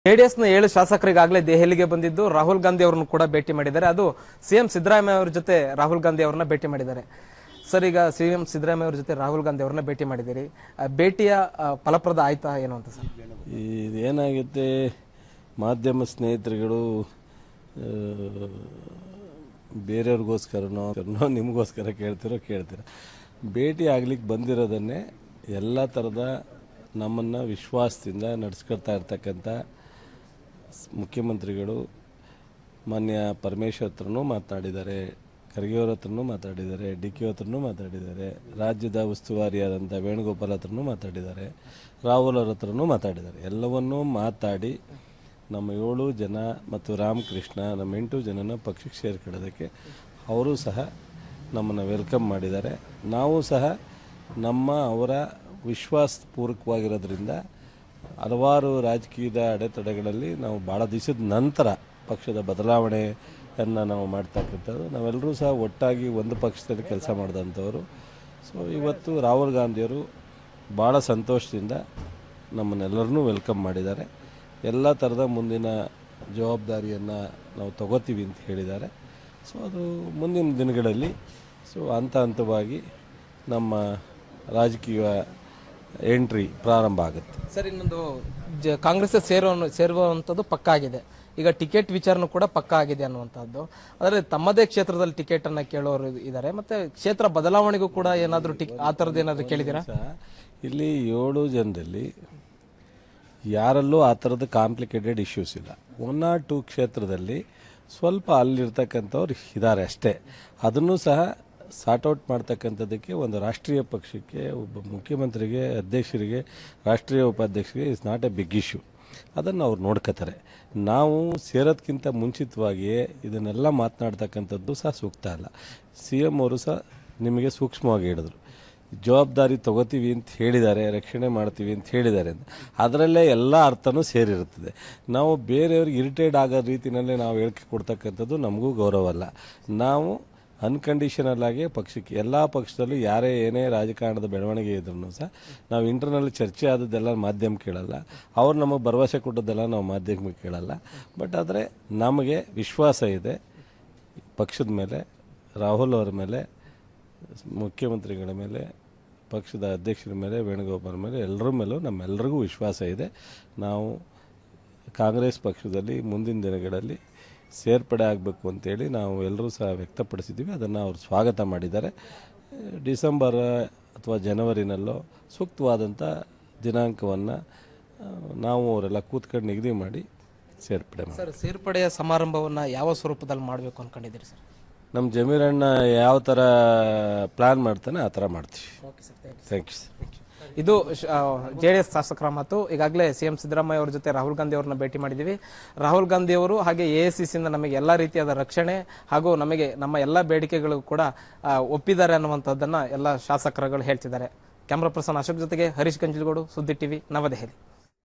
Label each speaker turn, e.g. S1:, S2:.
S1: ಜೆಡಿಎಸ್ನ ಏಳು ಶಾಸಕರಿಗಾಗಲೇ ದೆಹಲಿಗೆ ಬಂದಿದ್ದು ರಾಹುಲ್ ಗಾಂಧಿ ಅವರನ್ನು ಕೂಡ ಭೇಟಿ ಮಾಡಿದ್ದಾರೆ ಅದು ಸಿಎಂ ಸಿದ್ದರಾಮಯ್ಯ ಅವರ ಜೊತೆ ರಾಹುಲ್ ಗಾಂಧಿ ಅವರನ್ನ ಭೇಟಿ ಮಾಡಿದ್ದಾರೆ ಸರ್ ಈಗ ಸಿಎಂ ಸಿದ್ದರಾಮಯ್ಯ ಅವರ ಜೊತೆ ರಾಹುಲ್ ಗಾಂಧಿ ಅವರನ್ನ ಭೇಟಿ ಮಾಡಿದ್ದೀರಿ ಆ ಭೇಟಿಯ ಆ, ಫಲಪ್ರದ ಆಯ್ತಾ ಏನು ಅಂತ ಸರ್
S2: ಇದೇನಾಗುತ್ತೆ ಮಾಧ್ಯಮ ಸ್ನೇಹಿತರುಗಳು ಆ, ಬೇರೆಯವ್ರಿಗೋಸ್ಕರನೋ ಕರ್ನೋ ನಿಮಗೋಸ್ಕರ ಕೇಳ್ತಿರೋ ಕೇಳ್ತೀರ ಭೇಟಿ ಆಗ್ಲಿಕ್ಕೆ ಬಂದಿರೋದನ್ನೇ ಎಲ್ಲ ಥರದ ನಮ್ಮನ್ನು ವಿಶ್ವಾಸದಿಂದ ನಡೆಸ್ಕೊಳ್ತಾ ಇರ್ತಕ್ಕಂಥ ಸ್- ಮುಖ್ಯಮಂತ್ರಿಗಳು ಮಾನ್ಯ ಪರಮೇಶ್ವರ್ ಹತ್ರನೂ ಮಾತನಾಡಿದ್ದಾರೆ ಖರ್ಗೆ ಅವ್ರ ಹತ್ರನೂ ಮಾತಾಡಿದ್ದಾರೆ ಡಿ ಕೆ ಹತ್ರನೂ ಮಾತಾಡಿದ್ದಾರೆ ರಾಜ್ಯದ ಉಸ್ತುವಾರಿಯಾದಂಥ ವೇಣುಗೋಪಾಲ್ ಹತ್ರನೂ ಮಾತಾಡಿದ್ದಾರೆ ರಾಹುಲ್ ಅವ್ರ ಹತ್ರನೂ ಮಾತಾಡಿದ್ದಾರೆ ಎಲ್ಲವನ್ನೂ ಮಾತಾಡಿ ನಮ್ಮ ಏಳು ಜನ ಮತ್ತು ರಾಮಕೃಷ್ಣ ನಮ್ಮ ಎಂಟು ಜನನ ಪಕ್ಷಕ್ಕೆ ಸೇರ್ಕೊಳ್ಳೋದಕ್ಕೆ ಅವರು ಸಹ ನಮ್ಮನ್ನು ವೆಲ್ಕಮ್ ಮಾಡಿದ್ದಾರೆ ನಾವು ಸಹ ನಮ್ಮ ಅವರ ವಿಶ್ವಾಸಪೂರ್ವಕವಾಗಿರೋದ್ರಿಂದ ಹಲವಾರು ರಾಜಕೀಯದ ಅಡೆತಡೆಗಳಲ್ಲಿ ನಾವು ಭಾಳ ದಿವಸದ ನಂತರ ಪಕ್ಷದ ಬದಲಾವಣೆಯನ್ನು ನಾವು ಮಾಡ್ತಕ್ಕಂಥದ್ದು ನಾವೆಲ್ಲರೂ ಸಹ ಒಟ್ಟಾಗಿ ಒಂದು ಪಕ್ಷದಲ್ಲಿ ಕೆಲಸ ಮಾಡಿದಂಥವರು ಸೊ ಇವತ್ತು ರಾಹುಲ್ ಗಾಂಧಿಯವರು ಭಾಳ ಸಂತೋಷದಿಂದ ನಮ್ಮನ್ನೆಲ್ಲರನ್ನೂ ವೆಲ್ಕಮ್ ಮಾಡಿದ್ದಾರೆ ಎಲ್ಲ ಥರದ ಮುಂದಿನ ಜವಾಬ್ದಾರಿಯನ್ನು ನಾವು ತಗೋತೀವಿ ಅಂತ ಹೇಳಿದ್ದಾರೆ ಸೊ ಅದು ಮುಂದಿನ ದಿನಗಳಲ್ಲಿ ಸೊ ಹಂತ ಹಂತವಾಗಿ ನಮ್ಮ ರಾಜಕೀಯ ಎಂಟ್ರಿ ಪ್ರಾರಂಭ ಆಗುತ್ತೆ
S1: ಸರ್ ಇನ್ನೊಂದು ಜ- ಕಾಂಗ್ರೆಸ್ ಸೇರೋ ಸೇರುವಂಥದ್ದು ಪಕ್ಕ ಆಗಿದೆ ಈಗ ಟಿಕೆಟ್ ವಿಚಾರನೂ ಕೂಡ ಪಕ್ಕ ಆಗಿದೆ ಅನ್ನುವಂಥದ್ದು ಆದರೆ ತಮ್ಮದೇ ಕ್ಷೇತ್ರದಲ್ಲಿ ಟಿಕೆಟ್ ಅನ್ನ ಕೇಳೋರು ಇದ್ದಾರೆ ಮತ್ತೆ ಕ್ಷೇತ್ರ ಬದಲಾವಣೆಗೂ ಕೂಡ ಏನಾದರೂ ಟಿಕ್ ಆ ಥರದ್ದು ಏನಾದರೂ ಕೇಳಿದ್ದೀರಾ
S2: ಸಹ ಇಲ್ಲಿ ಏಳು ಜನರಲ್ಲಿ ಯಾರಲ್ಲೂ ಆ ಥರದ ಕಾಂಪ್ಲಿಕೇಟೆಡ್ ಇಶ್ಯೂಸ್ ಇಲ್ಲ ಒನ್ ಆರ್ ಟೂ ಕ್ಷೇತ್ರದಲ್ಲಿ ಸ್ವಲ್ಪ ಅಲ್ಲಿರ್ತಕ್ಕಂಥವ್ರು ಇದ್ದಾರೆ ಅಷ್ಟೇ ಅದನ್ನು ಸಹ ಸಾರ್ಟ್ ಔಟ್ ಮಾಡ್ತಕ್ಕಂಥದ್ದಕ್ಕೆ ಒಂದು ರಾಷ್ಟ್ರೀಯ ಪಕ್ಷಕ್ಕೆ ಒಬ್ಬ ಮುಖ್ಯಮಂತ್ರಿಗೆ ಅಧ್ಯಕ್ಷರಿಗೆ ರಾಷ್ಟ್ರೀಯ ಉಪಾಧ್ಯಕ್ಷರಿಗೆ it's not a big issue ಅದನ್ನು ಅವ್ರು ನೋಡ್ಕೋತಾರೆ ನಾವು ಸೇರೋದಕ್ಕಿಂತ ಮುಂಚಿತವಾಗಿಯೇ ಇದನ್ನೆಲ್ಲ ಮಾತನಾಡ್ತಕ್ಕಂಥದ್ದು ಸಹ ಸೂಕ್ತ ಅಲ್ಲ ಸಿ ಎಮ್ ಅವರು ಸಹ ನಿಮಗೆ ಸೂಕ್ಷ್ಮವಾಗಿ ಹೇಳಿದ್ರು ಜವಾಬ್ದಾರಿ ತಗೋತೀವಿ ಅಂತ ಹೇಳಿದ್ದಾರೆ ರಕ್ಷಣೆ ಮಾಡ್ತೀವಿ ಅಂತ ಹೇಳಿದ್ದಾರೆ ಅಂತ ಅದರಲ್ಲೇ ಎಲ್ಲ ಅರ್ಥನೂ ಸೇರಿರುತ್ತದೆ ನಾವು ಬೇರೆಯವ್ರಿಗೆ ಇರಿಟೇಟ್ ಆಗೋ ರೀತಿಯಲ್ಲೇ ನಾವು ಹೇಳಿಕೆ ಕೊಡ್ತಕ್ಕಂಥದ್ದು ನಮಗೂ ಗೌರವ ಅಲ್ಲ ನಾವು ಅನ್ಕಂಡೀಷನಲ್ ಆಗಿ ಪಕ್ಷಕ್ಕೆ ಎಲ್ಲ ಪಕ್ಷದಲ್ಲೂ ಯಾರೇ ಏನೇ ರಾಜಕಾರಣದ ಬೆಳವಣಿಗೆ ಇದ್ರೂ ಸಹ ನಾವು ಇಂಟರ್ನಲ್ ಚರ್ಚೆ ಆದದ್ದೆಲ್ಲ ಮಾಧ್ಯಮ ಕೇಳಲ್ಲ ಅವ್ರು ನಮಗೆ ಭರವಸೆ ಕೊಟ್ಟದ್ದೆಲ್ಲ ನಾವು ಮಾಧ್ಯಮ ಕೇಳಲ್ಲ ಬಟ್ ಆದರೆ ನಮಗೆ ವಿಶ್ವಾಸ ಇದೆ ಪಕ್ಷದ ಮೇಲೆ ರಾಹುಲ್ ಅವರ ಮೇಲೆ ಮುಖ್ಯಮಂತ್ರಿಗಳ ಮೇಲೆ ಪಕ್ಷದ ಅಧ್ಯಕ್ಷರ ಮೇಲೆ ವೇಣುಗೋಪಾಲ್ ಮೇಲೆ ಎಲ್ಲರ ಮೇಲೂ ನಮ್ಮೆಲ್ಲರಿಗೂ ವಿಶ್ವಾಸ ಇದೆ ನಾವು ಕಾಂಗ್ರೆಸ್ ಪಕ್ಷದಲ್ಲಿ ಮುಂದಿನ ದಿನಗಳಲ್ಲಿ ಸೇರ್ಪಡೆ ಆಗಬೇಕು ಅಂತೇಳಿ ನಾವು ಎಲ್ಲರೂ ಸಹ ವ್ಯಕ್ತಪಡಿಸಿದ್ದೀವಿ ಅದನ್ನು ಅವರು ಸ್ವಾಗತ ಮಾಡಿದ್ದಾರೆ ಡಿಸೆಂಬರ್ ಅಥವಾ ಜನವರಿನಲ್ಲೋ ಸೂಕ್ತವಾದಂಥ ದಿನಾಂಕವನ್ನು ನಾವು ಅವರೆಲ್ಲ ಕೂತ್ಕೊಂಡು ನಿಗದಿ ಮಾಡಿ ಸೇರ್ಪಡೆ ಮಾಡಿ
S1: ಸರ್ ಸೇರ್ಪಡೆಯ ಸಮಾರಂಭವನ್ನ ಯಾವ ಸ್ವರೂಪದಲ್ಲಿ ಮಾಡಬೇಕು ಅನ್ಕೊಂಡಿದ್ದೀರಿ ಸರ್
S2: ನಮ್ಮ ಜಮೀರಣ್ಣ ಯಾವ ಥರ ಪ್ಲ್ಯಾನ್ ಮಾಡ್ತಾನೆ ಆ ಥರ ಮಾಡ್ತೀವಿ
S1: okay sir
S2: thank you sir
S1: ಇದು ಜೆಡಿಎಸ್ ಶಾಸಕರ ಮಾತು ಈಗಾಗಲೇ ಸಿಎಂ ಸಿದ್ದರಾಮಯ್ಯ ಅವರ ಜೊತೆ ರಾಹುಲ್ ಗಾಂಧಿ ಅವರನ್ನ ಭೇಟಿ ಮಾಡಿದ್ದೀವಿ ರಾಹುಲ್ ಗಾಂಧಿ ಅವರು ಹಾಗೆ ಎ ಇಂದ ನಮಗೆ ಎಲ್ಲಾ ರೀತಿಯಾದ ರಕ್ಷಣೆ ಹಾಗೂ ನಮಗೆ ನಮ್ಮ ಎಲ್ಲ ಬೇಡಿಕೆಗಳು ಕೂಡ ಆ, ಒಪ್ಪಿದ್ದಾರೆ ಅನ್ನುವಂಥದ್ದನ್ನ ಎಲ್ಲ ಶಾಸಕರುಗಳು ಹೇಳ್ತಿದ್ದಾರೆ ಕ್ಯಾಮ್ರಾ ಪರ್ಸನ್ ಅಶೋಕ್ ಜೊತೆಗೆ ಹರೀಶ್ ಗಂಜಲಗೌಡು ಸುದ್ದಿ ಟಿವಿ ನವದೆಹಲಿ